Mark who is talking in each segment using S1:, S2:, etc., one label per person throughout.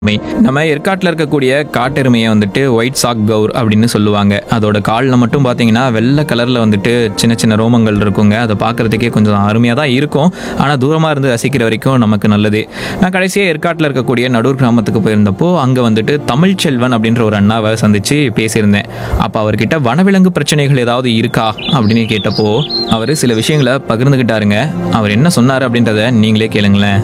S1: My. நம்ம ஏற்காட்டில் இருக்கக்கூடிய காட்டெருமையை வந்துட்டு ஒயிட் சாக் கவுர் அப்படின்னு சொல்லுவாங்க அதோட காலில் மட்டும் பார்த்தீங்கன்னா வெள்ளை கலரில் வந்துட்டு சின்ன சின்ன ரோமங்கள் இருக்குங்க அதை பார்க்கறதுக்கே கொஞ்சம் அருமையாக தான் இருக்கும் ஆனால் தூரமாக இருந்து ரசிக்கிற வரைக்கும் நமக்கு நல்லது நான் கடைசியாக ஏற்காட்டில் இருக்கக்கூடிய நடூர் கிராமத்துக்கு போயிருந்தப்போ அங்கே வந்துட்டு தமிழ்ச்செல்வன் அப்படின்ற ஒரு அண்ணாவை சந்தித்து பேசியிருந்தேன் அப்போ அவர்கிட்ட வனவிலங்கு பிரச்சனைகள் ஏதாவது இருக்கா அப்படின்னு கேட்டப்போ அவர் சில விஷயங்களை பகிர்ந்துக்கிட்டாருங்க அவர் என்ன சொன்னார் அப்படின்றத நீங்களே கேளுங்களேன்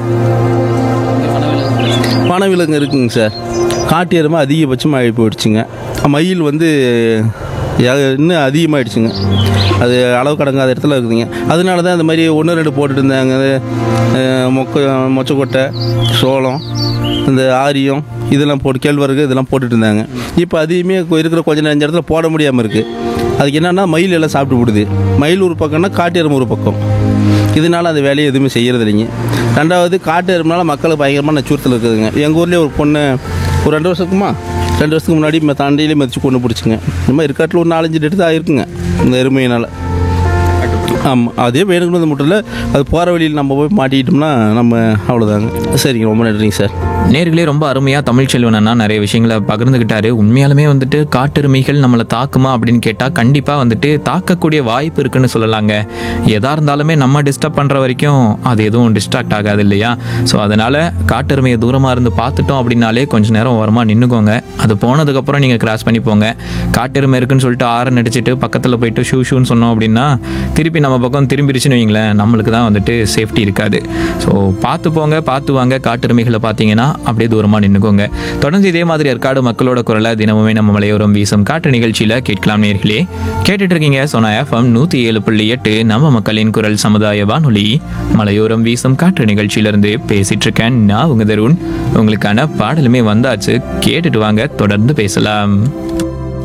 S2: வனவிலங்கு இருக்குங்க சார் காட்டு எருமை அதிகபட்சமாக ஆகி போயிடுச்சுங்க மயில் வந்து யா- இன்னும் அதிகமாகிடுச்சுங்க அது அளவு கடங்காத இடத்துல இருக்குதுங்க அதனால தான் இந்த மாதிரி ஒன்று ரெண்டு போட்டுட்டு இருந்தாங்க அஹ், மொக்க மொச்சக்கொட்டை சோளம் இந்த ஆரியம் இதெல்லாம் போட்டு கேழ்வரகு இதெல்லாம் போட்டுட்டு இருந்தாங்க இப்போ அதையுமே கொ- இருக்கிற கொஞ்ச நஞ்ச இடத்துல போட முடியாமல் இருக்குது அதுக்கு என்னன்னா மயில் எல்லாம் சாப்பிட்டு விடுது மயில் ஒரு பக்கம்னா காட்டு எருமை ஒரு பக்கம் இதனால அந்த வேலையை எதுவுமே செய்யறது இல்லைங்க ரெண்டாவது காட்டு எருமைனால மக்களுக்கு பயங்கரமான அச்சுறுத்தல் இருக்குதுங்க எங்கள் ஊர்லேயே ஒரு பொண்ணு ஒரு ரெண்டு வருஷத்துக்குமா ரெண்டு வருஷத்துக்கு முன்னாடி ம- தாண்டியிலே மதிச்சு கொண்டு பிடிச்சிங்க இந்த மாதிரி இருக்காட்டில் ஒரு நாலஞ்சு எடுத்து ஆயிருக்குங்க இந்த எருமையினால் ஆமாம் அதே வேணுங்கிறது மட்டும் இல்லை அது போகிற வழியில் நம்ம போய் மாட்டிக்கிட்டோம்னா நம்ம அவ்வளோதாங்க சரிங்க ரொம்ப நன்றிங்க சார்
S1: நேர்களே ரொம்ப அருமையாக தமிழ்ச்செல்வன் அண்ணா நிறைய விஷயங்களை பகிர்ந்துக்கிட்டாரு உண்மையாலுமே வந்துட்டு காட்டெருமைகள் நம்மளை தாக்குமா அப்படின்னு கேட்டால் கண்டிப்பாக வந்துட்டு தாக்கக்கூடிய வாய்ப்பு இருக்குன்னு சொல்லலாங்க எதா இருந்தாலுமே நம்ம டிஸ்டர்ப் பண்ணுற வரைக்கும் அது எதுவும் டிஸ்ட்ராக்ட் ஆகாது இல்லையா ஸோ அதனால் காட்டெருமையை தூரமாக இருந்து பார்த்துட்டோம் அப்படின்னாலே கொஞ்ச நேரம் ஓரமாக நின்றுக்கோங்க அது போனதுக்கப்புறம் நீங்கள் கிராஸ் பண்ணி போங்க காட்டெருமை இருக்குன்னு சொல்லிட்டு ஆரன் அடிச்சிட்டு பக்கத்தில் போயிட்டு ஷூ ஷூன்னு சொன்னோம் அப்படின்னா திருப்பி நம்ம பக்கம் திரும்பிடுச்சுன்னு வைங்களேன் நம்மளுக்கு தான் வந்துட்டு சேஃப்டி இருக்காது ஸோ பார்த்து போங்க பார்த்து வாங்க காட்டெருமைகளை பார்த்தீங்கன்னா அப்படியே தூரமாக நின்றுக்கோங்க தொடர்ந்து இதே மாதிரி ஏற்காடு மக்களோட குரலை தினமுமே நம்ம மலையோரம் வீசும் காட்டு நிகழ்ச்சியில் கேட்கலாம் நேர்களே கேட்டுட்டு இருக்கீங்க சோனா எஃப்எம் நூற்றி ஏழு புள்ளி எட்டு நம்ம மக்களின் குரல் சமுதாய வானொலி மலையோரம் வீசும் காற்று நிகழ்ச்சியிலிருந்து பேசிட்டு இருக்கேன் நான் உங்க தருண் உங்களுக்கான பாடலுமே வந்தாச்சு கேட்டுட்டு வாங்க தொடர்ந்து பேசலாம்